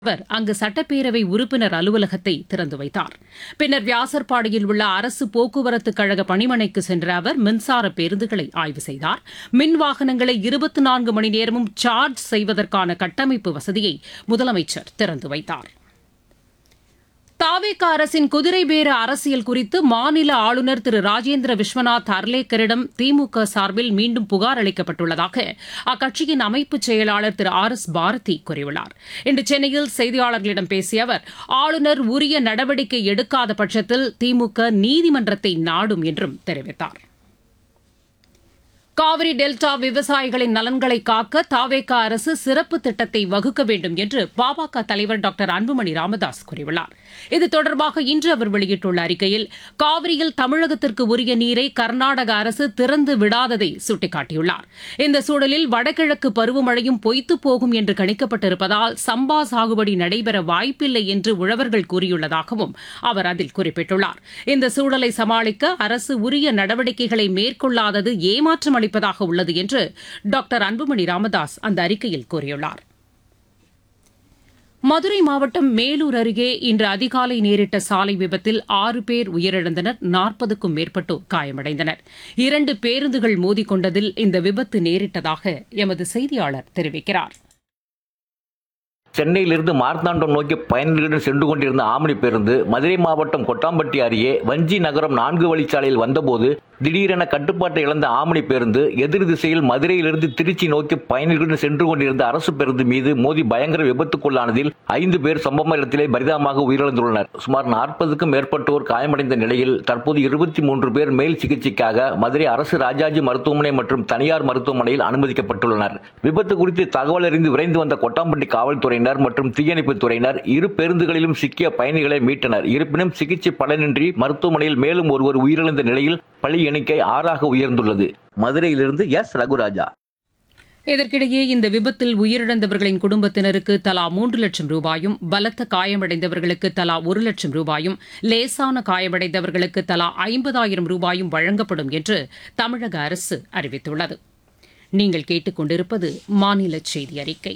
அவர் அங்கு சட்டப்பேரவை உறுப்பினர் அலுவலகத்தை திறந்து வைத்தார் பின்னர் வியாசர்பாடியில் உள்ள அரசு போக்குவரத்து கழக பணிமனைக்கு சென்ற அவர் மின்சார பேருந்துகளை ஆய்வு செய்தார் மின் வாகனங்களை இருபத்தி நான்கு மணி நேரமும் சார்ஜ் செய்வதற்கான கட்டமைப்பு வசதியை முதலமைச்சர் திறந்து வைத்தார் தாவேக அரசின் குதிரை பேர அரசியல் குறித்து மாநில ஆளுநர் திரு ராஜேந்திர விஸ்வநாத் அர்லேக்கரிடம் திமுக சார்பில் மீண்டும் புகார் அளிக்கப்பட்டுள்ளதாக அக்கட்சியின் அமைப்பு செயலாளர் திரு ஆர் எஸ் பாரதி கூறியுள்ளார் இன்று சென்னையில் செய்தியாளர்களிடம் பேசிய அவர் ஆளுநர் உரிய நடவடிக்கை எடுக்காத பட்சத்தில் திமுக நீதிமன்றத்தை நாடும் என்றும் தெரிவித்தார் காவிரி டெல்டா விவசாயிகளின் நலன்களை காக்க தாவேகா அரசு சிறப்பு திட்டத்தை வகுக்க வேண்டும் என்று பாமக தலைவர் டாக்டர் அன்புமணி ராமதாஸ் கூறியுள்ளார் இது தொடர்பாக இன்று அவர் வெளியிட்டுள்ள அறிக்கையில் காவிரியில் தமிழகத்திற்கு உரிய நீரை கர்நாடக அரசு திறந்து விடாததை சுட்டிக்காட்டியுள்ளார் இந்த சூழலில் வடகிழக்கு பருவமழையும் பொய்த்து போகும் என்று கணிக்கப்பட்டிருப்பதால் சம்பா சாகுபடி நடைபெற வாய்ப்பில்லை என்று உழவர்கள் கூறியுள்ளதாகவும் அவர் அதில் குறிப்பிட்டுள்ளார் இந்த சூழலை சமாளிக்க அரசு உரிய நடவடிக்கைகளை மேற்கொள்ளாதது ஏமாற்றம் அளிப்பதாக உள்ளது என்று டாக்டர் அன்புமணி ராமதாஸ் அந்த அறிக்கையில் கூறியுள்ளார் மதுரை மாவட்டம் மேலூர் அருகே இன்று அதிகாலை நேரிட்ட சாலை விபத்தில் ஆறு பேர் உயிரிழந்தனர் நாற்பதுக்கும் மேற்பட்டோர் காயமடைந்தனர் இரண்டு பேருந்துகள் மோதிக்கொண்டதில் இந்த விபத்து நேரிட்டதாக எமது செய்தியாளர் தெரிவிக்கிறார் சென்னையிலிருந்து மார்த்தாண்டம் நோக்கி பயணிகளுடன் சென்று கொண்டிருந்த ஆம்னி பேருந்து மதுரை மாவட்டம் கொட்டாம்பட்டி அருகே வஞ்சி நகரம் நான்கு வழிச்சாலையில் வந்தபோது திடீரென கட்டுப்பாட்டை இழந்த ஆம்னி பேருந்து எதிர் திசையில் மதுரையிலிருந்து திருச்சி நோக்கி பயணிகளுடன் சென்று கொண்டிருந்த அரசு பேருந்து மீது மோதி பயங்கர விபத்துக்குள்ளானதில் ஐந்து பேர் சம்பவ இடத்திலே பரிதாபமாக உயிரிழந்துள்ளனர் சுமார் நாற்பதுக்கும் மேற்பட்டோர் காயமடைந்த நிலையில் தற்போது இருபத்தி மூன்று பேர் மேல் சிகிச்சைக்காக மதுரை அரசு ராஜாஜி மருத்துவமனை மற்றும் தனியார் மருத்துவமனையில் அனுமதிக்கப்பட்டுள்ளனர் விபத்து குறித்து தகவல் அறிந்து விரைந்து வந்த கொட்டாம்பட்டி காவல்துறையினர் மற்றும் தீயணைப்புத் துறையினர் இரு பேருந்துகளிலும் சிக்கிய பயணிகளை மீட்டனர் இருப்பினும் சிகிச்சை பலனின்றி மருத்துவமனையில் மேலும் ஒருவர் உயிரிழந்த நிலையில் பலி எண்ணிக்கை ஆறாக உயர்ந்துள்ளது மதுரையிலிருந்து எஸ் ரகுராஜா இதற்கிடையே இந்த விபத்தில் உயிரிழந்தவர்களின் குடும்பத்தினருக்கு தலா மூன்று லட்சம் ரூபாயும் பலத்த காயமடைந்தவர்களுக்கு தலா ஒரு லட்சம் ரூபாயும் லேசான காயமடைந்தவர்களுக்கு தலா ஐம்பதாயிரம் ரூபாயும் வழங்கப்படும் என்று தமிழக அரசு அறிவித்துள்ளது நீங்கள் கேட்டுக்கொண்டிருப்பது மாநில செய்தி அறிக்கை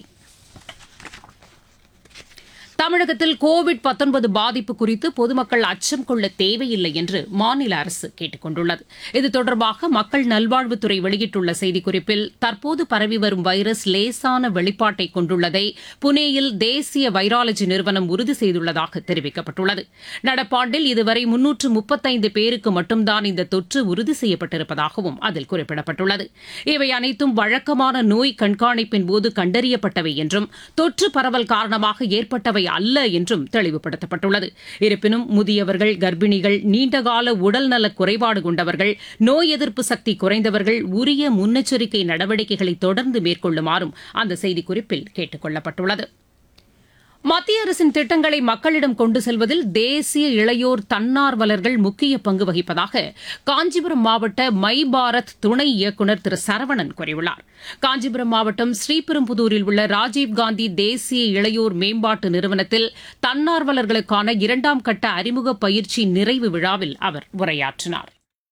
தமிழகத்தில் கோவிட் பாதிப்பு குறித்து பொதுமக்கள் அச்சம் கொள்ள தேவையில்லை என்று மாநில அரசு கேட்டுக் கொண்டுள்ளது இது தொடர்பாக மக்கள் நல்வாழ்வுத்துறை வெளியிட்டுள்ள செய்திக்குறிப்பில் தற்போது பரவி வரும் வைரஸ் லேசான வெளிப்பாட்டை கொண்டுள்ளதை புனேயில் தேசிய வைராலஜி நிறுவனம் உறுதி செய்துள்ளதாக தெரிவிக்கப்பட்டுள்ளது நடப்பாண்டில் இதுவரை முன்னூற்று முப்பத்தைந்து பேருக்கு மட்டும்தான் இந்த தொற்று உறுதி செய்யப்பட்டிருப்பதாகவும் அதில் குறிப்பிடப்பட்டுள்ளது இவை அனைத்தும் வழக்கமான நோய் கண்காணிப்பின் போது கண்டறியப்பட்டவை என்றும் தொற்று பரவல் காரணமாக ஏற்பட்டவை அல்ல என்றும் தெளிவுபடுத்தப்பட்டுள்ளது இருப்பினும் முதியவர்கள் கர்ப்பிணிகள் நீண்டகால உடல்நல குறைபாடு கொண்டவர்கள் நோய் எதிர்ப்பு சக்தி குறைந்தவர்கள் உரிய முன்னெச்சரிக்கை நடவடிக்கைகளை தொடர்ந்து மேற்கொள்ளுமாறும் அந்த செய்திக்குறிப்பில் கேட்டுக் கொள்ளப்பட்டுள்ளது மத்திய அரசின் திட்டங்களை மக்களிடம் கொண்டு செல்வதில் தேசிய இளையோர் தன்னார்வலர்கள் முக்கிய பங்கு வகிப்பதாக காஞ்சிபுரம் மாவட்ட மை பாரத் துணை இயக்குநர் திரு சரவணன் கூறியுள்ளார் காஞ்சிபுரம் மாவட்டம் ஸ்ரீபெரும்புதூரில் உள்ள ராஜீவ்காந்தி தேசிய இளையோர் மேம்பாட்டு நிறுவனத்தில் தன்னார்வலர்களுக்கான இரண்டாம் கட்ட அறிமுக பயிற்சி நிறைவு விழாவில் அவர் உரையாற்றினார்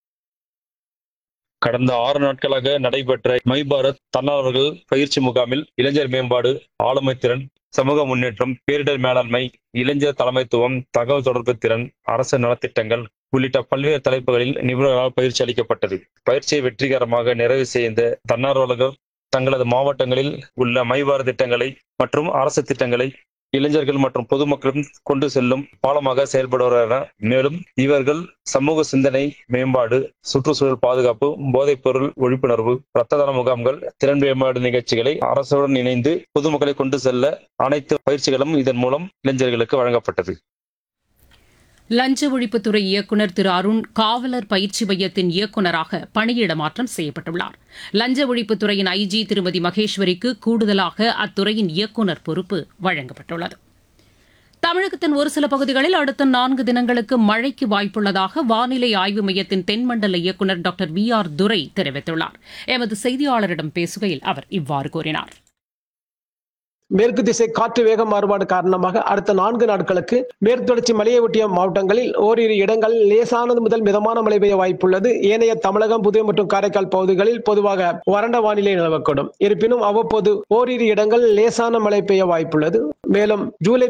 கடந்த ஆறு நாட்களாக நடைபெற்ற மை பாரத் தன்னார்வர்கள் பயிற்சி முகாமில் இளைஞர் மேம்பாடு ஆளுமை திறன் சமூக முன்னேற்றம் பேரிடர் மேலாண்மை இளைஞர் தலைமைத்துவம் தகவல் தொடர்பு திறன் அரசு நலத்திட்டங்கள் உள்ளிட்ட பல்வேறு தலைப்புகளில் நிபுணர்களால் பயிற்சி அளிக்கப்பட்டது பயிற்சியை வெற்றிகரமாக நிறைவு செய்த தன்னார்வலர்கள் தங்களது மாவட்டங்களில் உள்ள மைபார திட்டங்களை மற்றும் அரசு திட்டங்களை இளைஞர்கள் மற்றும் பொதுமக்களும் கொண்டு செல்லும் பாலமாக செயல்படுவார்கள் மேலும் இவர்கள் சமூக சிந்தனை மேம்பாடு சுற்றுச்சூழல் பாதுகாப்பு போதைப் பொருள் விழிப்புணர்வு இரத்த தான முகாம்கள் திறன் மேம்பாடு நிகழ்ச்சிகளை அரசுடன் இணைந்து பொதுமக்களை கொண்டு செல்ல அனைத்து பயிற்சிகளும் இதன் மூலம் இளைஞர்களுக்கு வழங்கப்பட்டது லஞ்ச ஒழிப்புத்துறை இயக்குநர் திரு அருண் காவலர் பயிற்சி மையத்தின் இயக்குநராக பணியிட மாற்றம் செய்யப்பட்டுள்ளார் லஞ்ச ஒழிப்புத்துறையின் ஐஜி திருமதி மகேஸ்வரிக்கு கூடுதலாக அத்துறையின் இயக்குநர் பொறுப்பு வழங்கப்பட்டுள்ளது தமிழகத்தின் ஒரு சில பகுதிகளில் அடுத்த நான்கு தினங்களுக்கு மழைக்கு வாய்ப்புள்ளதாக வானிலை ஆய்வு மையத்தின் தென்மண்டல இயக்குநர் டாக்டர் வி ஆர் துரை தெரிவித்துள்ளார் எமது செய்தியாளரிடம் பேசுகையில் அவர் இவ்வாறு கூறினார் மேற்கு திசை காற்று வேக மாறுபாடு காரணமாக அடுத்த நான்கு நாட்களுக்கு மேற்கு தொடர்ச்சி மலையை ஒட்டிய மாவட்டங்களில் ஓரிரு இடங்களில் லேசானது முதல் மிதமான மழை பெய்ய வாய்ப்புள்ளது ஏனைய தமிழகம் புதுவை மற்றும் காரைக்கால் பகுதிகளில் பொதுவாக வறண்ட வானிலை நிலவக்கூடும் இருப்பினும் அவ்வப்போது ஓரிரு இடங்கள் லேசான மழை பெய்ய வாய்ப்புள்ளது மேலும் ஜூலை